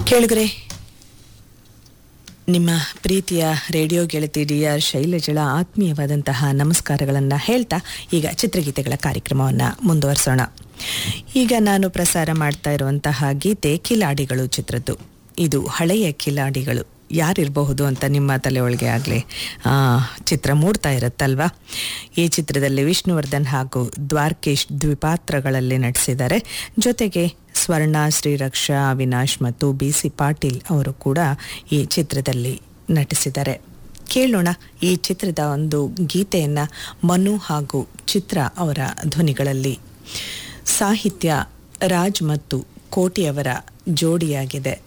ಕೇಳಿದ್ರೆ ನಿಮ್ಮ ಪ್ರೀತಿಯ ರೇಡಿಯೋ ಗೆಳತಿ ಡಿ ಆರ್ ಶೈಲಜಳ ಆತ್ಮೀಯವಾದಂತಹ ನಮಸ್ಕಾರಗಳನ್ನು ಹೇಳ್ತಾ ಈಗ ಚಿತ್ರಗೀತೆಗಳ ಕಾರ್ಯಕ್ರಮವನ್ನು ಮುಂದುವರಿಸೋಣ ಈಗ ನಾನು ಪ್ರಸಾರ ಮಾಡ್ತಾ ಇರುವಂತಹ ಗೀತೆ ಕಿಲಾಡಿಗಳು ಚಿತ್ರದ್ದು ಇದು ಹಳೆಯ ಕಿಲಾಡಿಗಳು ಯಾರಿರಬಹುದು ಅಂತ ನಿಮ್ಮ ತಲೆ ಒಳಗೆ ಆಗಲಿ ಚಿತ್ರ ಮೂಡ್ತಾ ಇರುತ್ತಲ್ವಾ ಈ ಚಿತ್ರದಲ್ಲಿ ವಿಷ್ಣುವರ್ಧನ್ ಹಾಗೂ ದ್ವಾರ್ಕೇಶ್ ದ್ವಿಪಾತ್ರಗಳಲ್ಲಿ ನಟಿಸಿದ್ದಾರೆ ಜೊತೆಗೆ ಸ್ವರ್ಣ ಶ್ರೀರಕ್ಷಾ ಅವಿನಾಶ್ ಮತ್ತು ಬಿ ಸಿ ಪಾಟೀಲ್ ಅವರು ಕೂಡ ಈ ಚಿತ್ರದಲ್ಲಿ ನಟಿಸಿದ್ದಾರೆ ಕೇಳೋಣ ಈ ಚಿತ್ರದ ಒಂದು ಗೀತೆಯನ್ನು ಮನು ಹಾಗೂ ಚಿತ್ರ ಅವರ ಧ್ವನಿಗಳಲ್ಲಿ ಸಾಹಿತ್ಯ ರಾಜ್ ಮತ್ತು ಕೋಟಿಯವರ ಜೋಡಿಯಾಗಿದೆ